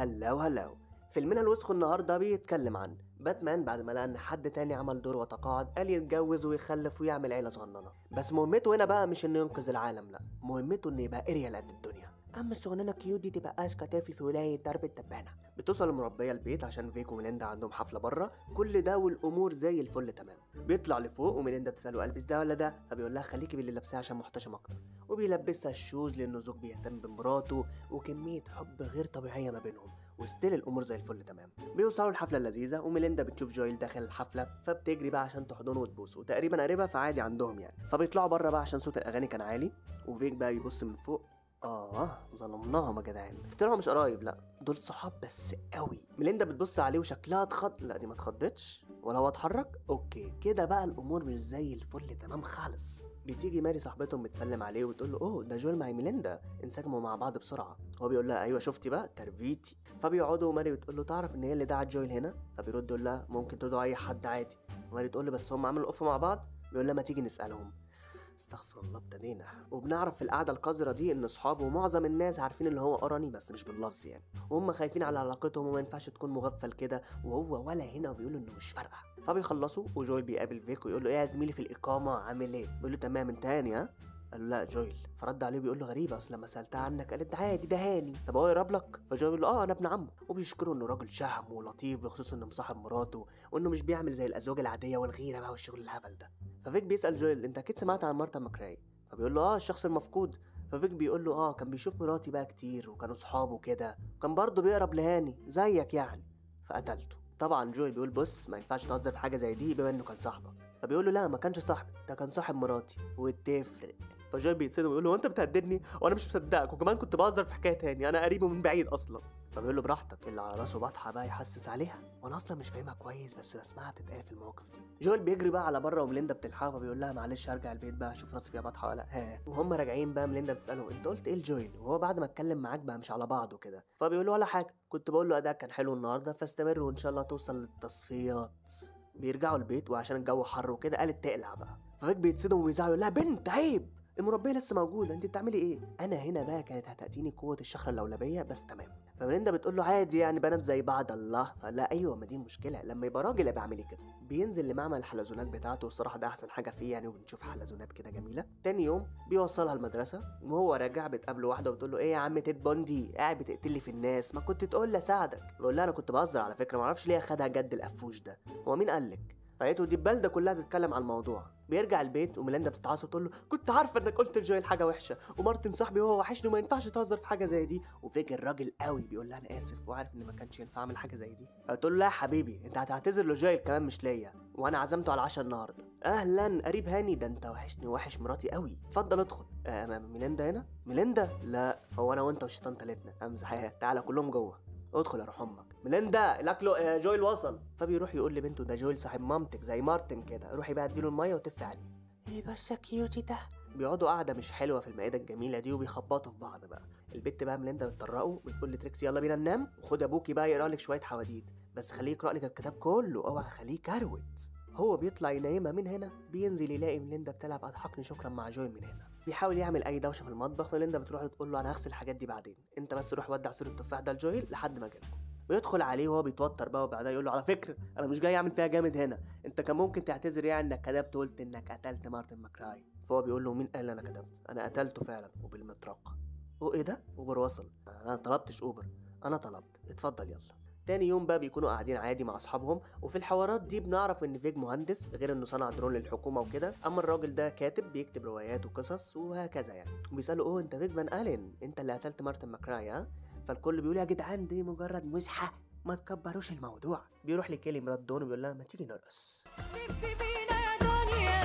هلا وهلا فيلمنا الوسخ النهارده بيتكلم عن باتمان بعد ما لقى ان حد تاني عمل دور وتقاعد قال يتجوز ويخلف ويعمل عيله صغننه بس مهمته هنا بقى مش انه ينقذ العالم لا مهمته انه يبقى اريال قد الدنيا اما الشغلانه كيوت دي تبقى اشكى طفل في ولايه درب التبانه بتوصل المربيه البيت عشان فيك وميليندا عندهم حفله بره كل ده والامور زي الفل تمام بيطلع لفوق وميليندا بتساله البس ده ولا ده فبيقول لها خليكي باللي لابساه عشان محتشم اكتر وبيلبسها الشوز لانه زوج بيهتم بمراته وكميه حب غير طبيعيه ما بينهم وستيل الامور زي الفل تمام بيوصلوا الحفله اللذيذه وميليندا بتشوف جويل داخل الحفله فبتجري بقى عشان تحضنه وتبوسه وتقريبا قريبها فعادي عندهم يعني فبيطلعوا بره بقى عشان صوت الاغاني كان عالي وفيك بقى بيبص من فوق اه ظلمناهم يا جدعان طلعوا مش قرايب لا دول صحاب بس قوي ميليندا بتبص عليه وشكلها اتخض لا دي ما اتخضتش ولا هو اتحرك اوكي كده بقى الامور مش زي الفل تمام خالص بتيجي ماري صاحبتهم بتسلم عليه وتقول له اوه ده جويل مع ميليندا انسجموا مع بعض بسرعه هو بيقول لها ايوه شفتي بقى تربيتي فبيقعدوا وماري بتقول له تعرف ان هي اللي دعت جويل هنا فبيرد يقول لها ممكن تدعوا اي حد عادي وماري تقول له بس هم عملوا قفه مع بعض بيقول لها ما تيجي نسالهم استغفر الله ابتدينا وبنعرف في القعده القذره دي ان اصحابه ومعظم الناس عارفين ان هو قرني بس مش باللفظ يعني وهم خايفين على علاقتهم وما ينفعش تكون مغفل كده وهو ولا هنا وبيقولوا انه مش فارقه فبيخلصوا وجويل بيقابل فيك ويقول له ايه يا زميلي في الاقامه عامل ايه بيقول له تمام انت هاني ها قال له لا جويل فرد عليه بيقول له غريبه اصل لما سالتها عنك قالت عادي ده هاني طب هو يقرب لك فجويل بيقول له اه انا ابن عمه وبيشكره انه راجل شهم ولطيف بخصوص انه مصاحب مراته وانه مش بيعمل زي الازواج العاديه والغيره بقى والشغل الهبل ده ففيك بيسال جويل انت اكيد سمعت عن مارتا ماكراي فبيقول له اه الشخص المفقود ففيك بيقول له اه كان بيشوف مراتي بقى كتير وكانوا صحابه كده وكان برضه بيقرب لهاني زيك يعني فقتلته طبعا جويل بيقول بص ما ينفعش تهزر في حاجه زي دي بما انه كان صاحبك فبيقول له لا ما كانش صاحبي ده كان صاحب مراتي وتفرق فجويل بيتصدم ويقول له هو انت بتهددني وانا مش مصدقك وكمان كنت بهزر في حكايه تاني انا قريبه من بعيد اصلا فبيقول له براحتك اللي على راسه بطحه بقى يحسس عليها وانا اصلا مش فاهمها كويس بس بسمعها بتتقال في المواقف دي جويل بيجري بقى على بره وميليندا بتلحقه فبيقول لها معلش ارجع البيت بقى اشوف راسي فيها بطحه ولا ها وهم راجعين بقى ميليندا بتساله انت قلت ايه لجويل وهو بعد ما اتكلم معاك بقى مش على بعضه كده فبيقول له ولا حاجه كنت بقول له اداء كان حلو النهارده فاستمر وان شاء الله توصل للتصفيات بيرجعوا البيت وعشان الجو حر وكده قالت تقلع بقى ففيك بيتصدم وبيزعل يقول لها بنت عيب المربيه لسه موجوده انت بتعملي ايه انا هنا بقى كانت هتاتيني قوه الشخره اللولبيه بس تمام فميليندا بتقول له عادي يعني بنات زي بعض الله لا ايوه ما دي المشكله لما يبقى راجل يبقى اعملي كده بينزل لمعمل الحلزونات بتاعته والصراحه ده احسن حاجه فيه يعني وبنشوف حلزونات كده جميله تاني يوم بيوصلها المدرسه وهو راجع بتقابله واحده وبتقول له ايه يا عم تيد بوندي قاعد بتقتلي في الناس ما كنت تقول لي اساعدك بقول لها انا كنت بهزر على فكره ما اعرفش ليه اخدها جد القفوش ده هو مين قال لك فقالت دي البلده كلها تتكلم على الموضوع بيرجع البيت وميليندا بتتعصب تقول له كنت عارفه انك قلت لجويل حاجه وحشه ومارتن صاحبي وهو وحشني وما ينفعش تهزر في حاجه زي دي وفيك الراجل قوي بيقول لها انا اسف وعارف ان ما كانش ينفع اعمل حاجه زي دي فتقول له لا يا حبيبي انت هتعتذر لجويل كمان مش ليا وانا عزمته على العشاء النهارده اهلا قريب هاني ده انت وحشني وحش مراتي قوي اتفضل ادخل آه ميليندا هنا ميليندا لا هو انا وانت والشيطان تالتنا امزح تعالى كلهم جوه ادخل يا روح امك ميليندا الاكل جويل وصل فبيروح يقول لبنته ده جويل صاحب مامتك زي مارتن كده روحي بقى اديله الميه وتف عليه ايه بس يا كيوتي ده بيقعدوا قاعدة مش حلوة في المائدة الجميلة دي وبيخبطوا في بعض بقى البت بقى ميليندا بتطرقه بتقول لتريكسي يلا بينا ننام وخد ابوكي بقى يقرا لك شوية حواديت بس خليه يقرا لك الكتاب كله اوعى خليه كروت هو بيطلع ينيمها من هنا بينزل يلاقي ميليندا بتلعب اضحكني شكرا مع جويل من هنا بيحاول يعمل اي دوشه في المطبخ ميليندا بتروح تقول له انا هغسل الحاجات دي بعدين انت بس روح ودع سور التفاح ده لجويل لحد ما اجيلكم بيدخل عليه وهو بيتوتر بقى وبعدها يقول له على فكره انا مش جاي اعمل فيها جامد هنا انت كان ممكن تعتذر يعني انك كذبت وقلت انك قتلت مارتن ماكراي فهو بيقول له مين قال انا كذبت انا قتلته فعلا وبالمطرقه هو ايه ده اوبر وصل انا طلبتش اوبر انا طلبت اتفضل يلا تاني يوم بقى بيكونوا قاعدين عادي مع اصحابهم وفي الحوارات دي بنعرف ان فيج مهندس غير انه صنع درون للحكومه وكده اما الراجل ده كاتب بيكتب روايات وقصص وهكذا يعني وبيساله اوه انت فيج فان الين انت اللي قتلت مارتن ماكراي ها فالكل بيقول يا جدعان دي مجرد مزحه ما تكبروش الموضوع بيروح لكيلي مرات دون وبيقول لها ما تيجي نرقص لفي بينا يا دنيا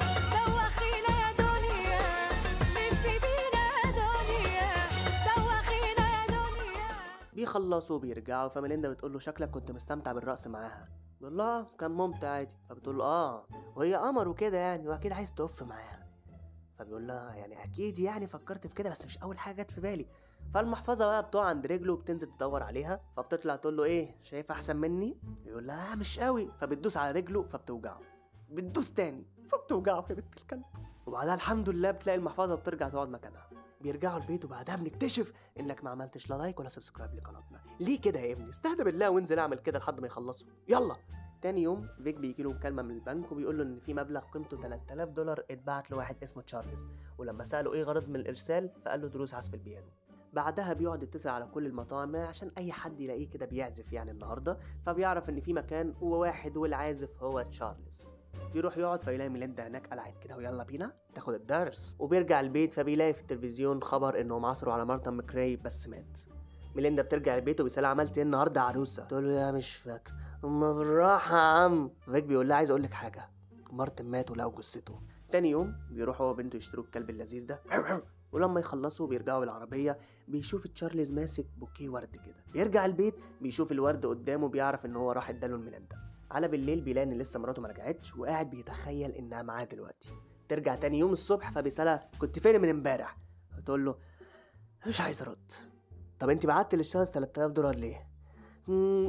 دوخينا يا دنيا لفي بينا يا دنيا دوخينا يا دنيا بيخلصوا وبيرجعوا فميليندا بتقول له شكلك كنت مستمتع بالرقص معاها بيقول لها "آه، كان ممتع عادي فبتقول له اه وهي قمر وكده يعني واكيد عايز تقف معاها فبيقول لها يعني اكيد يعني فكرت في كده بس مش اول حاجه جت في بالي فالمحفظه بقى بتقع عند رجله وبتنزل تدور عليها فبتطلع تقول له ايه شايف احسن مني يقول لها "آه، مش قوي فبتدوس على رجله فبتوجعه بتدوس تاني فبتوجعه يا بنت الكلب وبعدها الحمد لله بتلاقي المحفظه وبترجع تقعد مكانها بيرجعوا البيت وبعدها بنكتشف انك ما عملتش لا لايك ولا سبسكرايب لقناتنا ليه كده يا ابني استهدى بالله وانزل اعمل كده لحد ما يخلصوا يلا تاني يوم فيك بيجي له مكالمه من البنك وبيقول له ان في مبلغ قيمته 3000 دولار اتبعت لواحد اسمه تشارلز ولما ساله ايه غرض من الارسال فقال له دروس عزف البيانو بعدها بيقعد يتصل على كل المطاعم عشان اي حد يلاقيه كده بيعزف يعني النهارده فبيعرف ان في مكان وواحد والعازف هو تشارلز بيروح يقعد فيلاقي ميليندا هناك قلعت كده ويلا بينا تاخد الدرس وبيرجع البيت فبيلاقي في التلفزيون خبر انهم عصروا على مارتا مكراي بس مات ميليندا بترجع البيت وبيسألها عملت ايه النهارده يا عروسه تقول له لا مش فاكر ما بالراحه يا عم فيك بيقول لها عايز اقول لك حاجه مارتن مات ولقوا جثته تاني يوم بيروح هو وبنته يشتروا الكلب اللذيذ ده ولما يخلصوا بيرجعوا بالعربية بيشوف تشارلز ماسك بوكيه ورد كده بيرجع البيت بيشوف الورد قدامه بيعرف ان هو راح اداله الميلاندا على بالليل بيلاقي ان لسه مراته ما رجعتش وقاعد بيتخيل انها معاه دلوقتي ترجع تاني يوم الصبح فبيسألها كنت فين من امبارح هتقول له مش عايز ارد طب انت بعت للشخص 3000 دولار ليه "مم،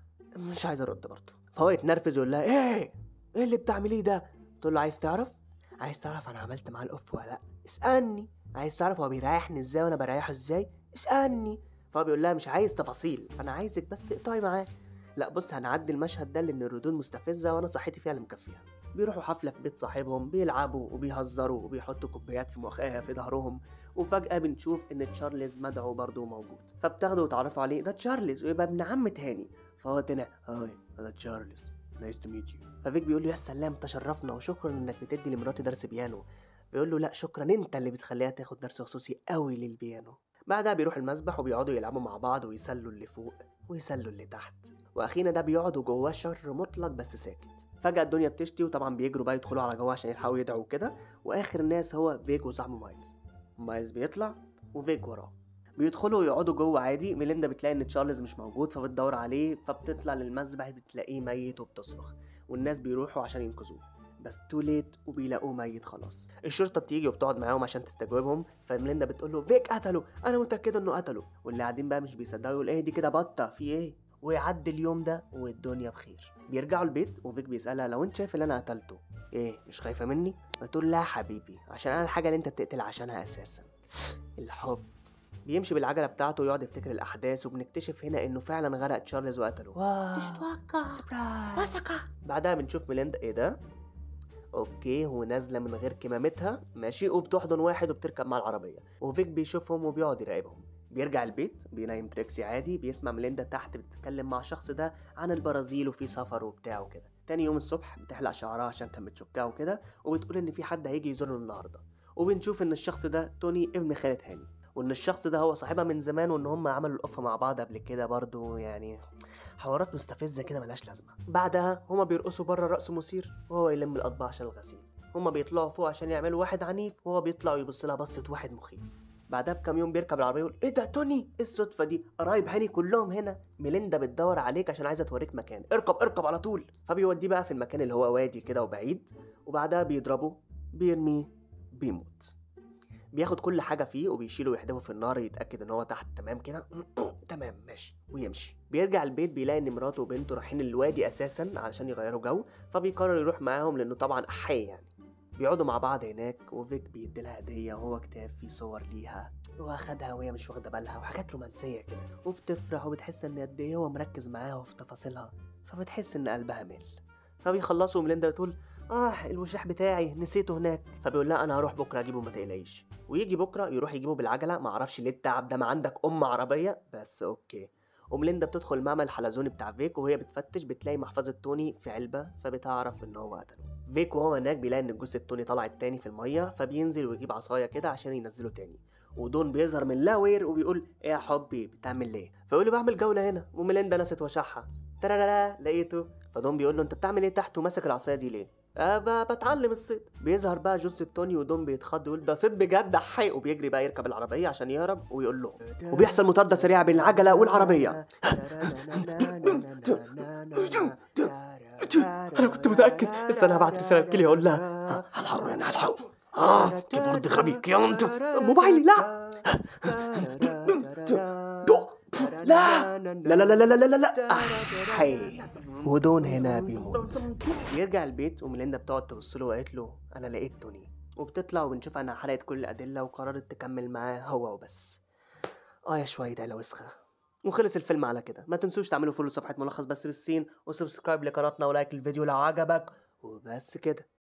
مش عايز ارد برضه فهو يتنرفز ويقول لها ايه ايه اللي بتعمليه ده تقول له عايز تعرف عايز تعرف انا عملت معاه الاوف ولا لا اسالني عايز تعرف هو بيريحني ازاي وانا بريحه ازاي اسالني فهو بيقول لها مش عايز تفاصيل انا عايزك بس تقطعي معاه لا بص هنعدي المشهد ده لان الردود مستفزه وانا صحتي فيها اللي مكفيها بيروحوا حفله في بيت صاحبهم بيلعبوا وبيهزروا وبيحطوا كوبايات في مخها في ظهرهم وفجاه بنشوف ان تشارلز مدعو برضه موجود فبتاخدوا وتعرفوا عليه ده تشارلز ويبقى ابن عم تاني فهو طلع هاي انا تشارلز نايس تو ميت يو ففيك بيقول له يا سلام تشرفنا وشكرا انك بتدي لمراتي درس بيانو بيقول له لا شكرا انت اللي بتخليها تاخد درس خصوصي قوي للبيانو بعدها بيروح المسبح وبيقعدوا يلعبوا مع بعض ويسلوا اللي فوق ويسلوا اللي تحت واخينا ده بيقعد وجواه شر مطلق بس ساكت فجأة الدنيا بتشتي وطبعا بيجروا بقى يدخلوا على جوه عشان يلحقوا يدعوا كده واخر الناس هو فيك وصاحبه مايلز مايلز بيطلع وفيك وراه بيدخلوا ويقعدوا جوه عادي ميليندا بتلاقي ان تشارلز مش موجود فبتدور عليه فبتطلع للمسبح بتلاقيه ميت وبتصرخ والناس بيروحوا عشان ينقذوه بس تو ليت وبيلاقوه ميت خلاص الشرطه بتيجي وبتقعد معاهم عشان تستجوبهم فميليندا بتقول له فيك قتله انا متاكده انه قتله واللي قاعدين بقى مش بيصدقوا يقول ايه دي كده بطه في ايه ويعدي اليوم ده والدنيا بخير بيرجعوا البيت وفيك بيسالها لو انت شايف اللي انا قتلته ايه مش خايفه مني بتقول لا حبيبي عشان انا الحاجه اللي انت بتقتل عشانها اساسا الحب بيمشي بالعجله بتاعته ويقعد يفتكر الاحداث وبنكتشف هنا انه فعلا غرق تشارلز وقتله واو بعدها بنشوف ميليندا ايه ده اوكي ونازله من غير كمامتها ماشي وبتحضن واحد وبتركب مع العربيه وفيك بيشوفهم وبيقعد يراقبهم بيرجع البيت بينام تريكسي عادي بيسمع ميليندا تحت بتتكلم مع شخص ده عن البرازيل وفي سفر وبتاع وكده تاني يوم الصبح بتحلق شعرها عشان كانت متشكاه وكده وبتقول ان في حد هيجي يزورنا النهارده وبنشوف ان الشخص ده توني ابن خالة هاني وان الشخص ده هو صاحبها من زمان وان هم عملوا القفه مع بعض قبل كده برضو يعني حوارات مستفزه كده ملهاش لازمه بعدها هما بيرقصوا بره رقص مثير وهو يلم الاطباق عشان الغسيل هما بيطلعوا فوق عشان يعملوا واحد عنيف وهو بيطلع ويبص لها بصه واحد مخيف بعدها بكام يوم بيركب العربيه يقول ايه ده توني ايه الصدفه دي قرايب هاني كلهم هنا ميليندا بتدور عليك عشان عايزه توريك مكان اركب اركب على طول فبيوديه بقى في المكان اللي هو وادي كده وبعيد وبعدها بيضربه بيرميه بيموت بياخد كل حاجة فيه وبيشيله ويحدفه في النار يتأكد ان هو تحت تمام كده تمام ماشي ويمشي بيرجع البيت بيلاقي ان مراته وبنته رايحين الوادي اساسا علشان يغيروا جو فبيقرر يروح معاهم لانه طبعا احيه يعني بيقعدوا مع بعض هناك وفيك بيديلها هدية وهو كتاب فيه صور ليها واخدها وهي مش واخدة بالها وحاجات رومانسية كده وبتفرح وبتحس ان قد ايه هو مركز معاها وفي تفاصيلها فبتحس ان قلبها مل فبيخلصوا وميليندا بتقول اه الوشاح بتاعي نسيته هناك فبيقول لها انا هروح بكره اجيبه ما تقلقيش ويجي بكره يروح يجيبه بالعجله ما اعرفش ليه التعب ده ما عندك ام عربيه بس اوكي ومليندا بتدخل المعمل الحلزوني بتاع فيك وهي بتفتش بتلاقي محفظه توني في علبه فبتعرف ان هو قتله فيك وهو هناك بيلاقي ان جثه توني طلعت تاني في الميه فبينزل ويجيب عصايه كده عشان ينزله تاني ودون بيظهر من لا وير وبيقول ايه يا حبي بتعمل ايه فيقول له بعمل جوله هنا وميليندا نست وشحها ترارا لقيته فدون بيقول له انت بتعمل ايه تحت وماسك العصايه دي ليه أه ب- بتعلم الصيد بيظهر بقى جثة توني ودون بيتخض يقول ده صيد بجد حي وبيجري بقى يركب العربية عشان يهرب ويقول له وبيحصل مطاردة سريعة بين العجلة والعربية أنا كنت متأكد استنى هبعت رسالة لكيلي أقول لها هلحقه يعني هلحقه آه كيبورد غبي يا أنت موبايلي لا لا لا لا لا لا لا لا لا أحي ودون هنا بيموت بيرجع البيت وميليندا بتقعد تبص له وقالت له انا لقيت توني وبتطلع وبنشوف انها حرقت كل الادله وقررت تكمل معاه هو وبس اه يا شويه عيله وسخه وخلص الفيلم على كده ما تنسوش تعملوا فولو صفحه ملخص بس بالسين وسبسكرايب لقناتنا ولايك الفيديو لو عجبك وبس كده